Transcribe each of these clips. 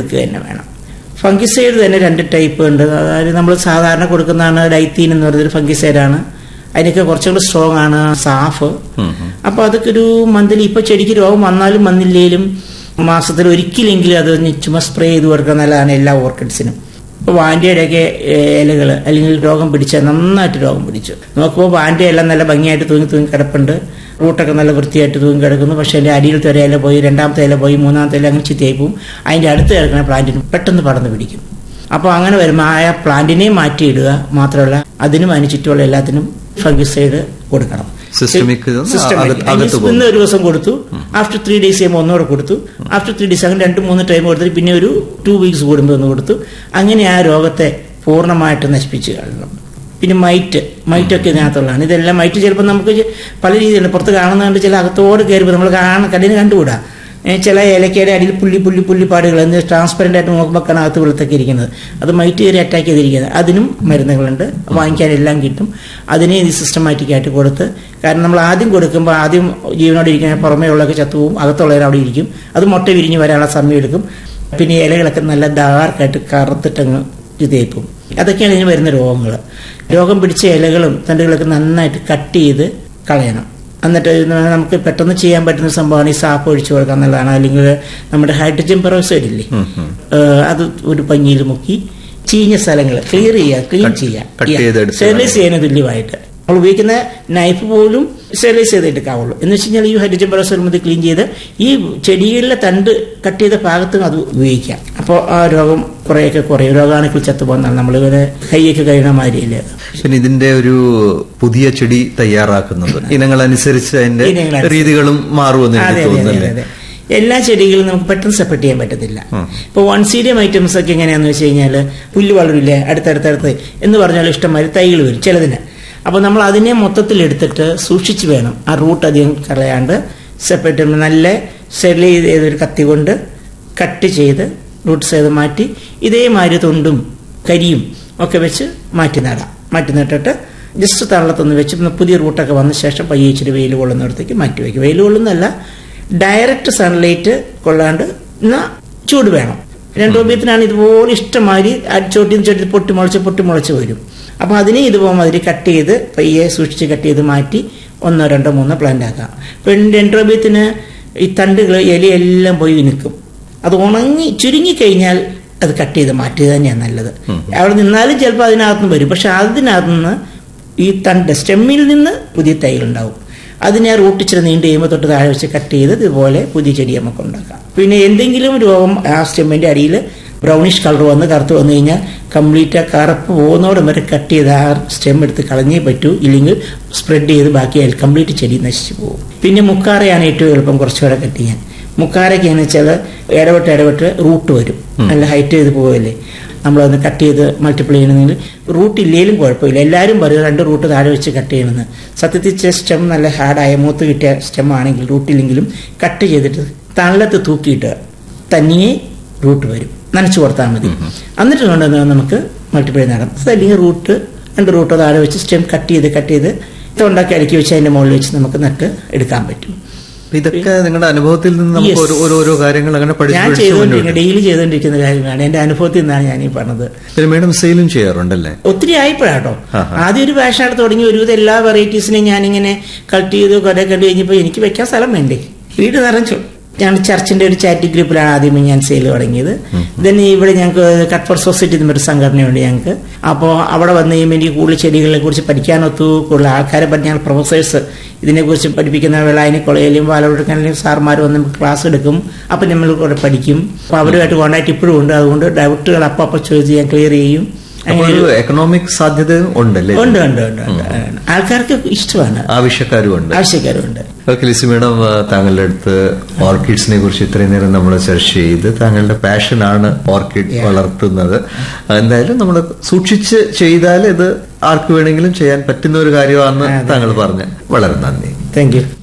കൊടുക്കുക തന്നെ വേണം ഫംഗിസൈഡ് തന്നെ രണ്ട് ടൈപ്പ് ഉണ്ട് അതായത് നമ്മൾ സാധാരണ കൊടുക്കുന്നതാണ് ഡൈത്തീൻ എന്ന് പറയുന്നൊരു ഫംഗിസൈഡാണ് അതിനൊക്കെ കുറച്ചുകൂടി സ്ട്രോങ് ആണ് സാഫ് അപ്പോൾ അതൊക്കെ ഒരു മന്ത്ലി ഇപ്പോൾ ചെടിക്ക് രോഗം വന്നാലും വന്നില്ലെങ്കിലും മാസത്തിൽ ഒരിക്കലെങ്കിലും അത് ഒന്ന് ചുമ്മാ സ്പ്രേ ചെയ്ത് കൊടുക്കുക നല്ലതാണ് എല്ലാ ഓർക്കിഡ്സിനും ഇപ്പോൾ വാൻഡയുടെയൊക്കെ ഇലകൾ അല്ലെങ്കിൽ രോഗം പിടിച്ച നന്നായിട്ട് രോഗം പിടിച്ചു നോക്കുമ്പോൾ വാൻഡ എല്ലാം നല്ല ഭംഗിയായിട്ട് തൂങ്ങി തൂങ്ങി കിടപ്പുണ്ട് റൂട്ടൊക്കെ നല്ല വൃത്തിയായിട്ട് തൂങ്ങി കിടക്കുന്നു പക്ഷേ അതിൻ്റെ അടിയിലത്തെ ഒരു ഇല പോയി രണ്ടാമത്തെ ഇല പോയി മൂന്നാമത്തെ ഇല അങ്ങനെ ചിത്തിയായി പോവും അതിൻ്റെ അടുത്ത് കിടക്കുന്ന പ്ലാന്റിന് പെട്ടെന്ന് പടർന്ന് പിടിക്കും അപ്പോൾ അങ്ങനെ വരുമ്പോൾ ആ പ്ലാന്റിനെ മാറ്റിയിടുക മാത്രമല്ല അതിനും അതിന് ചുറ്റുമുള്ള എല്ലാത്തിനും ഫംഗിസൈഡ് കൊടുക്കണം Systemic ഇത് Systemic. അകത്ത് അകത്ത് പോകും. ഇന്ന് ഒരു ദിവസം കൊടുത്തു ആഫ്റ്റർ ത്രീ ഡേയ്സ് ചെയ്യുമ്പോൾ ഒന്നുകൂടെ കൊടുത്തു ആഫ്റ്റർ ത്രീ ഡേയ്സ് അങ്ങനെ രണ്ട് മൂന്ന് ടൈം കൊടുത്തിട്ട് പിന്നെ ഒരു ടു വീക്സ് കൂടുമ്പോൾ ഒന്ന് കൊടുത്തു അങ്ങനെ ആ രോഗത്തെ പൂർണ്ണമായിട്ട് നശിപ്പിച്ച് കളയണം പിന്നെ മൈറ്റ് മൈറ്റൊക്കെ ഇതിനകത്തുള്ളതാണ് ഇതെല്ലാം മൈറ്റ് ചിലപ്പോൾ നമുക്ക് ചെ- പല രീതിയിലുണ്ട് പുറത്ത് കാണുന്നതുകൊണ്ട് ചില അകത്തോട് കയറിപ്പോൾ നമ്മൾ കാണാൻ കണ്ണിന് കണ്ടുകൂടാ ഏ, ചില ഇലക്കയുടെ അടിയിൽ പുള്ളി പുള്ളി പുള്ളിപ്പാടുകൾ എന്ന് ട്രാൻസ്പെറൻ്റ് ആയിട്ട് നോക്കുമ്പോൾ കാണാൻ അകത്ത് വെളുത്തൊക്കെ ഇരിക്കുന്നത് അത് മൈറ്റ് കയറി അറ്റാക്ക് ചെയ്തിരിക്കുന്നത് അതിനും മരുന്നുകളുണ്ട് വാങ്ങിക്കാൻ എല്ലാം കിട്ടും അതിനെ ഇത് സിസ്റ്റമാറ്റിക് ആയിട്ട് കൊടുത്ത് കാരണം നമ്മൾ ആദ്യം കൊടുക്കുമ്പോൾ ആദ്യം ജീവനോടെ ഇരിക്കുന്ന പുറമേ ഉള്ളതൊക്കെ ചത്തുപോകും അകത്തുള്ളവർ അവിടെ ഇരിക്കും അത് മുട്ട വിരിഞ്ഞ് വരാനുള്ള സമയം എടുക്കും പിന്നെ ഇലകളൊക്കെ നല്ല ഡാർക്കായിട്ട് കറുത്തിട്ടങ്ങ് ഇത് തേപ്പും അതൊക്കെയാണ് ഇതിന് വരുന്ന രോഗങ്ങൾ രോഗം പിടിച്ച ഇലകളും തണ്ടുകളൊക്കെ നന്നായിട്ട് കട്ട് ചെയ്ത് കളയണം എന്നിട്ട് ഇത് നമുക്ക് പെട്ടെന്ന് ചെയ്യാൻ പറ്റുന്ന സംഭവമാണ് ഈ സാപ്പ് ഒഴിച്ചു കൊടുക്കുക എന്നുള്ളതാണ് അല്ലെങ്കിൽ നമ്മുടെ ഹൈഡ്രജൻ പെറോക്സൈഡ് ഇല്ലേ ഏഹ് അത് ഒരു പഞ്ഞിയിൽ മുക്കി ചീഞ്ഞ സ്ഥലങ്ങൾ ക്ലിയർ ചെയ്യുക ക്ലീൻ Cut- cut ചെയ്യുക ചെയ്തെടുത്ത് സ്റ്റെറിലൈസ് ചെയ്യുന്ന തുല്യമായിട്ട് നമ്മൾ ഉപയോഗിക്കുന്ന നൈഫ് പോലും സ്റ്റെറിലൈസ് ചെയ്തെടുക്കാവുള്ളൂ എന്ന് വെച്ച് കഴിഞ്ഞാൽ ഈ ഹൈഡ്രജൻ പെറോക്സൈഡ് മതി ക്ലീൻ ചെയ്ത് ഈ ചെടികളിലെ തണ്ട് കട്ട് ചെയ്ത ഭാഗത്തും അത് ഉപയോഗിക്കാം അപ്പോൾ ആ രോഗം കുറേയൊക്കെ കുറയും രോഗാണുക്കൾ ചത്തുപോകുന്നതാണ് നമ്മളിങ്ങനെ കൈയൊക്കെ കഴിയുന്ന മാതിരിയല്ലേ അത് പിന്നെ ഇതിന്റെ ഒരു പുതിയ ചെടി തയ്യാറാക്കുന്നത് ഇനങ്ങൾ അനുസരിച്ച് അതിന്റെ ഇനങ്ങളനുസരിച്ച്. രീതികളും മാറുമെന്ന് അതെ എനിക്ക് അതെ അതെ തോന്നുന്നല്ലേ അതെ എല്ലാ ചെടികളും നമുക്ക് പെട്ടെന്ന് സെപ്പറേറ്റ് ചെയ്യാൻ പറ്റത്തില്ല ഇപ്പൊ വൺ സീഡിയം ഐറ്റംസ് ഒക്കെ എങ്ങനെയാന്ന് വെച്ച് കഴിഞ്ഞാൽ പുല്ല് വളരില്ലേ അടുത്തടുത്തടുത്ത് എന്ന് പറഞ്ഞാൽ ഇഷ്ടംമാതിരി തൈകൾ വരും ചിലതിന് അപ്പൊ നമ്മൾ അതിനെ മൊത്തത്തിൽ എടുത്തിട്ട് സൂക്ഷിച്ച് വേണം ആ റൂട്ട് അധികം കളയാണ്ട് സെപ്പറേറ്റ് നല്ല സ്റ്റെറിലൈസ് ചെയ്തൊരു കത്തി കൊണ്ട് കട്ട് ചെയ്ത് റൂട്ട് ചെയ്ത് മാറ്റി ഇതേമാതിരി തൊണ്ടും കരിയും ഒക്കെ വെച്ച് മാറ്റി നടാം മാറ്റി നട്ടിട്ട് ജസ്റ്റ് തള്ളത്തൊന്ന് വെച്ച് പിന്നെ പുതിയ റൂട്ടൊക്കെ വന്ന ശേഷം പയ്യെ ഇച്ചിരി വെയിൽ കൊള്ളുന്നിടത്തേക്ക് മാറ്റി വയ്ക്കും വെയിൽ കൊള്ളുന്നല്ല ഡയറക്റ്റ് സൺലൈറ്റ് കൊള്ളാണ്ട് എന്നാൽ ചൂട് വേണം രണ്ടോപ്യത്തിനാണ് ഇതുപോലെ ഇഷ്ടമാതിരി ചോട്ടി ചോട്ടി പൊട്ടി മുളച്ച് പൊട്ടി മുളച്ച് വരും അപ്പോൾ അതിനെ ഇതുപോലെ മാതിരി കട്ട് ചെയ്ത് പയ്യെ സൂക്ഷിച്ച് കട്ട് ചെയ്ത് മാറ്റി ഒന്നോ രണ്ടോ മൂന്നോ പ്ലാന്റ് ആക്കാം ഇപ്പം രണ്ടോപ്യത്തിന് ഈ തണ്ടുകൾ ഇലയെല്ലാം പോയി നിൽക്കും അത് ഉണങ്ങി ചുരുങ്ങിക്കഴിഞ്ഞാൽ അത് കട്ട് ചെയ്ത് മാറ്റുക തന്നെയാണ് നല്ലത് അവിടെ നിന്നാലും ചിലപ്പോൾ അതിനകത്തുനിന്ന് വരും പക്ഷെ അതിനകത്തുനിന്ന് ഈ തണ്ട് സ്റ്റെമ്മിൽ നിന്ന് പുതിയ തൈകളുണ്ടാവും അതിനെ ആ റൂട്ട് ഇച്ചിരി നീണ്ട് കഴിയുമ്പോൾ തൊട്ട് താഴെ വെച്ച് കട്ട് ചെയ്ത് ഇതുപോലെ പുതിയ ചെടി നമുക്ക് ഉണ്ടാക്കാം പിന്നെ എന്തെങ്കിലും രോഗം ആ സ്റ്റെമ്മിന്റെ അടിയിൽ ബ്രൗണിഷ് കളർ വന്ന് കറുത്ത് വന്നു കഴിഞ്ഞാൽ കംപ്ലീറ്റ് ആ കറുപ്പ് പോകുന്നോടും വരെ കട്ട് ചെയ്ത് ആ സ്റ്റെം എടുത്ത് കളഞ്ഞേ പറ്റൂ ഇല്ലെങ്കിൽ സ്പ്രെഡ് ചെയ്ത് ബാക്കിയാൽ കംപ്ലീറ്റ് ചെടി നശിച്ചു പോകും പിന്നെ മുക്കാറയാണ് ഏറ്റവും എളുപ്പം കുറച്ചുകൂടെ കട്ട് ചെയ്യാൻ മുക്കാരൊക്കെയാണ് വെച്ചാൽ ഇടവിട്ട് ഇടവിട്ട് റൂട്ട് വരും നല്ല ഹൈറ്റ് ചെയ്ത് പോവല്ലേ നമ്മളതൊന്ന് കട്ട് ചെയ്ത് മൾട്ടിപ്ലൈ ചെയ്യണമെങ്കിൽ റൂട്ട് ഇല്ലെങ്കിലും കുഴപ്പമില്ല എല്ലാവരും പറയും രണ്ട് റൂട്ട് താഴെ വെച്ച് കട്ട് ചെയ്യണമെന്ന് സത്യത്തിൽ സ്റ്റെം നല്ല ഹാർഡായ മൂത്ത് കിട്ടിയ സ്റ്റെം ആണെങ്കിൽ റൂട്ടില്ലെങ്കിലും കട്ട് ചെയ്തിട്ട് തള്ളത്ത് തൂക്കിയിട്ട് തനിയെ റൂട്ട് വരും നനച്ചു കൊടുത്താൽ മതി എന്നിട്ട് കൊണ്ടുവന്ന് നമുക്ക് മൾട്ടിപ്ലൈ നടം അല്ലെങ്കിൽ റൂട്ട് രണ്ട് റൂട്ട് താഴെ വെച്ച് സ്റ്റെം കട്ട് ചെയ്ത് കട്ട് ചെയ്ത് തൊണ്ടാക്കി അടുക്കി വെച്ച് അതിന്റെ മുകളിൽ വെച്ച് നമുക്ക് നട്ട് എടുക്കാൻ പറ്റും അപ്പൊ ഇതൊക്കെ നിങ്ങളുടെ അനുഭവത്തിൽ നിന്ന് നമുക്ക് Yes. ഓരോ- ഓരോരോ കാര്യങ്ങൾ അങ്ങനെ പഠിച്ച് ഞാൻ പഠിച്ച് ചെയ്തുകൊണ്ടിരിക്കുന്ന മുന്നോട്ട് ഡെയിലി ചെയ്തുകൊണ്ടിരിക്കുന്ന കാര്യമാണ് എന്റെ അനുഭവത്തിൽ നിന്നാണ് ഞാൻ ഈ പറഞ്ഞത് പിന്നെ മേഡം സെയിലും ചെയ്യാറുണ്ടല്ലേ ഒത്തിരി ആയിപ്പോഴാട്ടോ ആഹാ. ആദ്യം ഒരു പാഷനായിട്ട് തുടങ്ങി ഒരുവിധം എല്ലാ വെറൈറ്റീസിനെയും ഞാനിങ്ങനെ കട്ട് ചെയ്ത് കുറെ കണ്ടു കഴിഞ്ഞപ്പോൾ എനിക്ക് വെക്കാൻ സ്ഥലം വേണ്ടേ വീട് നിറച്ചു ഞാൻ ചർച്ചിന്റെ ഒരു ചാറ്റ് ഗ്രൂപ്പിലാണ് ആദ്യമേ ഞാൻ സെയിൽ തുടങ്ങിയത് then ഇവിടെ ഞങ്ങൾക്ക് കട്ട് ഫോർ സൊസൈറ്റി എന്നൊരു സംഘടനയുണ്ട് ഞങ്ങൾക്ക് അപ്പോൾ അവിടെ വന്ന് കഴിയുമ്പോൾ എനിക്ക് കൂടുതൽ ചെടികളെ കുറിച്ച് പഠിക്കാനൊത്തു കൂടുതൽ ആൾക്കാരെ പറ്റി ഞങ്ങൾ പ്രൊഫസേഴ്സ് ഇതിനെക്കുറിച്ച് പഠിപ്പിക്കുന്ന വേളായനി കോളേജിലും പാലക്കാട് സാർമാർ വന്ന് നമുക്ക് ക്ലാസ് എടുക്കും അപ്പം നമ്മൾ കൂടെ പഠിക്കും അപ്പോൾ അവരുമായിട്ട് കോൺടാക്ട് ഇപ്പോഴും ഉണ്ട് അതുകൊണ്ട് ഡൗട്ടുകൾ അപ്പം അപ്പം ചോദിച്ച് ഞാൻ ക്ലിയർ ചെയ്യും അപ്പോൾ ഒരു എക്കണോമിക് സാധ്യത ഉണ്ടല്ലേ ഉണ്ട് ഉണ്ട് ഉണ്ട് ഉണ്ട് ആൾക്കാർക്ക് ഇഷ്ടമാണ് ആവശ്യക്കാരും ഉണ്ട് ആവശ്യക്കാരുണ്ട് ഓക്കെ ലിസി മേഡം ആ, താങ്കളുടെ അടുത്ത് ഓർക്കിഡ്സിനെ കുറിച്ച് ഇത്രയും നേരം നമ്മൾ ചർച്ച ചെയ്ത് താങ്കളുടെ പാഷനാണ് ഓർക്കിഡ് വളർത്തുന്നത് എന്തായാലും നമ്മൾ സൂക്ഷിച്ച് ചെയ്താൽ ഇത് ആർക്ക് വേണമെങ്കിലും ചെയ്യാൻ പറ്റുന്ന ഒരു കാര്യമാണെന്ന് അതെ. താങ്കൾ പറഞ്ഞ് വളരെ നന്ദി താങ്ക് യു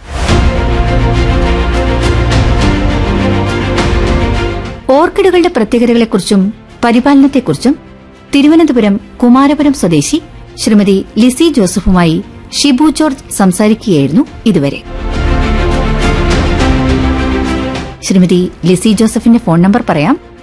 ഓർക്കിഡുകളുടെ പ്രത്യേകതകളെക്കുറിച്ചും പരിപാലനത്തെക്കുറിച്ചും തിരുവനന്തപുരം കുമാരപുരം സ്വദേശി ശ്രീമതി ലിസി ജോസഫുമായി ഷിബു ജോർജ് സംസാരിക്കുകയായിരുന്നു ഇതുവരെ ശ്രീമതി ലിസി ജോസഫിന്റെ ഫോൺ നമ്പർ പറയാം